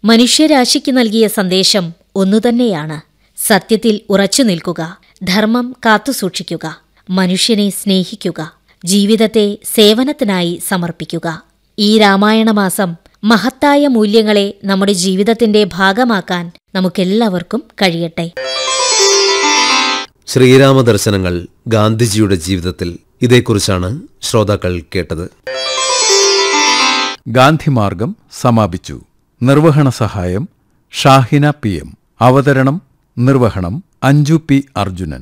മനുഷ്യരാശിക്ക് നൽകിയ സന്ദേശം ഒന്നുതന്നെയാണ് സത്യത്തിൽ ഉറച്ചു നിൽക്കുക ധർമ്മം കാത്തുസൂക്ഷിക്കുക മനുഷ്യനെ സ്നേഹിക്കുക ജീവിതത്തെ സേവനത്തിനായി സമർപ്പിക്കുക ഈ രാമായണ മാസം മഹത്തായ മൂല്യങ്ങളെ നമ്മുടെ ജീവിതത്തിന്റെ ഭാഗമാക്കാൻ നമുക്കെല്ലാവർക്കും കഴിയട്ടെ ശ്രീരാമ ദർശനങ്ങൾ ഗാന്ധിജിയുടെ ജീവിതത്തിൽ ഇതേക്കുറിച്ചാണ് ശ്രോതാക്കൾ കേട്ടത് ഗാന്ധിമാർഗം സമാപിച്ചു നിർവഹണ സഹായം ഷാഹിന പി എം അവതരണം നിർവഹണം അഞ്ജു പി അർജുനൻ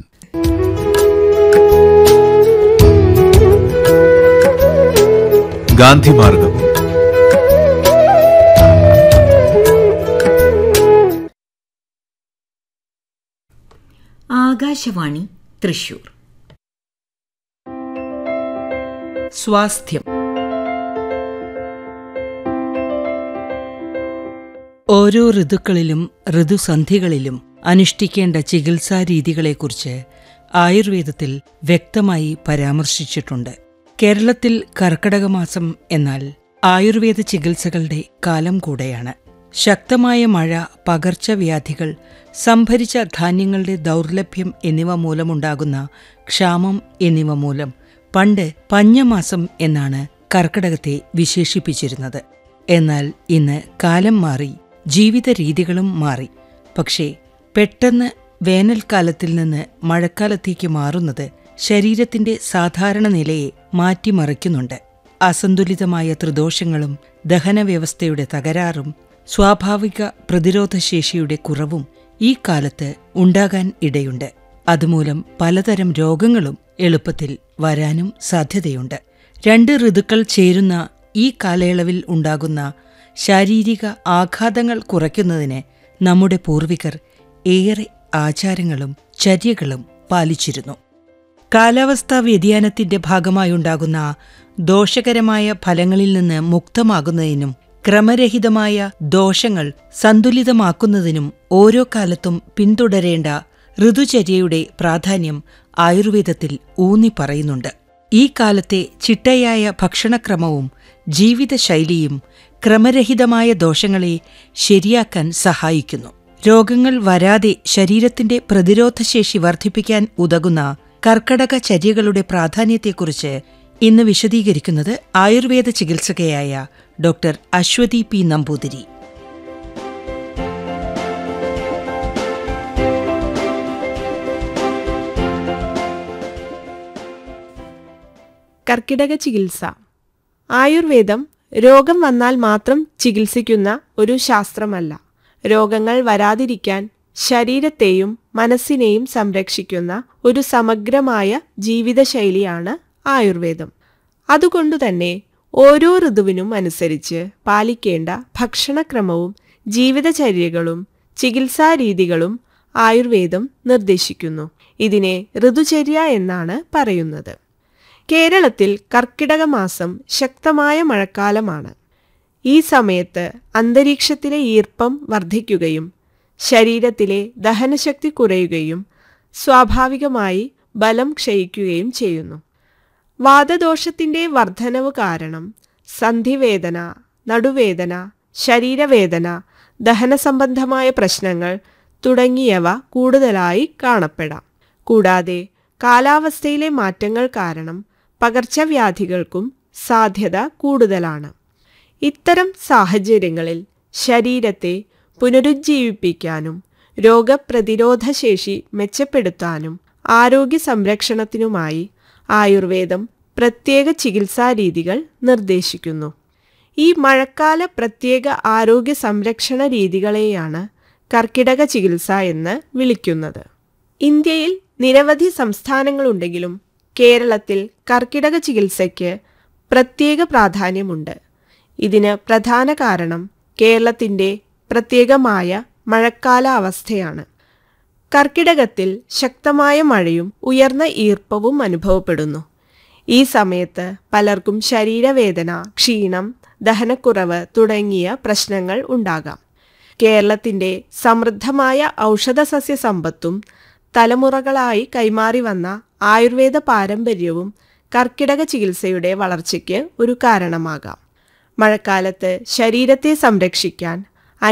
ഗാന്ധിമാർഗം ആകാശവാണി തൃശൂർ സ്വാസ്ഥ്യം ഓരോ ഋതുക്കളിലും ഋതുസന്ധികളിലും അനുഷ്ഠിക്കേണ്ട ചികിത്സാ രീതികളെക്കുറിച്ച് ആയുർവേദത്തിൽ വ്യക്തമായി പരാമർശിച്ചിട്ടുണ്ട് കേരളത്തിൽ കർക്കടകമാസം എന്നാൽ ആയുർവേദ ചികിത്സകളുടെ കാലം കൂടെയാണ് ശക്തമായ മഴ പകർച്ചവ്യാധികൾ സംഭരിച്ച ധാന്യങ്ങളുടെ ദൗർലഭ്യം എന്നിവ മൂലമുണ്ടാകുന്ന ക്ഷാമം എന്നിവ മൂലം പണ്ട് പഞ്ഞമാസം എന്നാണ് കർക്കടകത്തെ വിശേഷിപ്പിച്ചിരുന്നത് എന്നാൽ ഇന്ന് കാലം മാറി ജീവിത രീതികളും മാറി പക്ഷേ പെട്ടെന്ന് വേനൽക്കാലത്തിൽ നിന്ന് മഴക്കാലത്തേക്ക് മാറുന്നത് ശരീരത്തിന്റെ സാധാരണ നിലയെ മാറ്റിമറിക്കുന്നുണ്ട് അസന്തുലിതമായ ത്രിദോഷങ്ങളും ദഹനവ്യവസ്ഥയുടെ തകരാറും സ്വാഭാവിക പ്രതിരോധശേഷിയുടെ കുറവും ഈ കാലത്ത് ഉണ്ടാകാൻ ഇടയുണ്ട് അതുമൂലം പലതരം രോഗങ്ങളും എളുപ്പത്തിൽ വരാനും സാധ്യതയുണ്ട് രണ്ട് ഋതുക്കൾ ചേരുന്ന ഈ കാലയളവിൽ ഉണ്ടാകുന്ന ശാരീരിക ആഘാതങ്ങൾ കുറയ്ക്കുന്നതിന് നമ്മുടെ പൂർവികർ ഏറെ ആചാരങ്ങളും ചര്യകളും പാലിച്ചിരുന്നു കാലാവസ്ഥാ വ്യതിയാനത്തിന്റെ ഭാഗമായുണ്ടാകുന്ന ദോഷകരമായ ഫലങ്ങളിൽ നിന്ന് മുക്തമാകുന്നതിനും ക്രമരഹിതമായ ദോഷങ്ങൾ സന്തുലിതമാക്കുന്നതിനും ഓരോ കാലത്തും പിന്തുടരേണ്ട ഋതുചര്യയുടെ പ്രാധാന്യം ആയുർവേദത്തിൽ ഊന്നി പറയുന്നുണ്ട് ഈ കാലത്തെ ചിട്ടയായ ഭക്ഷണക്രമവും ജീവിതശൈലിയും ക്രമരഹിതമായ ദോഷങ്ങളെ ശരിയാക്കാൻ സഹായിക്കുന്നു രോഗങ്ങൾ വരാതെ ശരീരത്തിന്റെ പ്രതിരോധശേഷി വർദ്ധിപ്പിക്കാൻ ഉതകുന്ന കർക്കടക ചര്യകളുടെ പ്രാധാന്യത്തെക്കുറിച്ച് ഇന്ന് വിശദീകരിക്കുന്നത് ആയുർവേദ ചികിത്സകയായ ഡോക്ടർ അശ്വതി പി നമ്പൂതിരി കർക്കിടക ചികിത്സ ആയുർവേദം രോഗം വന്നാൽ മാത്രം ചികിത്സിക്കുന്ന ഒരു ശാസ്ത്രമല്ല രോഗങ്ങൾ വരാതിരിക്കാൻ ശരീരത്തെയും മനസ്സിനെയും സംരക്ഷിക്കുന്ന ഒരു സമഗ്രമായ ജീവിതശൈലിയാണ് ആയുർവേദം അതുകൊണ്ടുതന്നെ ഓരോ ഋതുവിനും അനുസരിച്ച് പാലിക്കേണ്ട ഭക്ഷണക്രമവും ജീവിതചര്യകളും ചികിത്സാരീതികളും ആയുർവേദം നിർദ്ദേശിക്കുന്നു ഇതിനെ ഋതുചര്യ എന്നാണ് പറയുന്നത് കേരളത്തിൽ കർക്കിടക മാസം ശക്തമായ മഴക്കാലമാണ് ഈ സമയത്ത് അന്തരീക്ഷത്തിലെ ഈർപ്പം വർദ്ധിക്കുകയും ശരീരത്തിലെ ദഹനശക്തി കുറയുകയും സ്വാഭാവികമായി ബലം ക്ഷയിക്കുകയും ചെയ്യുന്നു വാതദോഷത്തിന്റെ വർധനവ് കാരണം സന്ധിവേദന നടുവേദന ശരീരവേദന ദഹനസംബന്ധമായ പ്രശ്നങ്ങൾ തുടങ്ങിയവ കൂടുതലായി കാണപ്പെടാം കൂടാതെ കാലാവസ്ഥയിലെ മാറ്റങ്ങൾ കാരണം പകർച്ചവ്യാധികൾക്കും സാധ്യത കൂടുതലാണ് ഇത്തരം സാഹചര്യങ്ങളിൽ ശരീരത്തെ പുനരുജ്ജീവിപ്പിക്കാനും രോഗപ്രതിരോധ ശേഷി മെച്ചപ്പെടുത്താനും ആരോഗ്യ സംരക്ഷണത്തിനുമായി ആയുർവേദം പ്രത്യേക ചികിത്സാ രീതികൾ നിർദ്ദേശിക്കുന്നു ഈ മഴക്കാല പ്രത്യേക ആരോഗ്യ സംരക്ഷണ രീതികളെയാണ് കർക്കിടക ചികിത്സ എന്ന് വിളിക്കുന്നത് ഇന്ത്യയിൽ നിരവധി സംസ്ഥാനങ്ങളുണ്ടെങ്കിലും കേരളത്തിൽ കർക്കിടക ചികിത്സയ്ക്ക് പ്രത്യേക പ്രാധാന്യമുണ്ട് ഇതിന് പ്രധാന കാരണം കേരളത്തിൻ്റെ പ്രത്യേകമായ മഴക്കാല അവസ്ഥയാണ് കർക്കിടകത്തിൽ ശക്തമായ മഴയും ഉയർന്ന ഈർപ്പവും അനുഭവപ്പെടുന്നു ഈ സമയത്ത് പലർക്കും ശരീരവേദന ക്ഷീണം ദഹനക്കുറവ് തുടങ്ങിയ പ്രശ്നങ്ങൾ ഉണ്ടാകാം കേരളത്തിൻ്റെ സമൃദ്ധമായ ഔഷധസസ്യ സമ്പത്തും തലമുറകളായി കൈമാറി വന്ന ആയുർവേദ പാരമ്പര്യവും കർക്കിടക ചികിത്സയുടെ വളർച്ചയ്ക്ക് ഒരു കാരണമാകാം മഴക്കാലത്ത് ശരീരത്തെ സംരക്ഷിക്കാൻ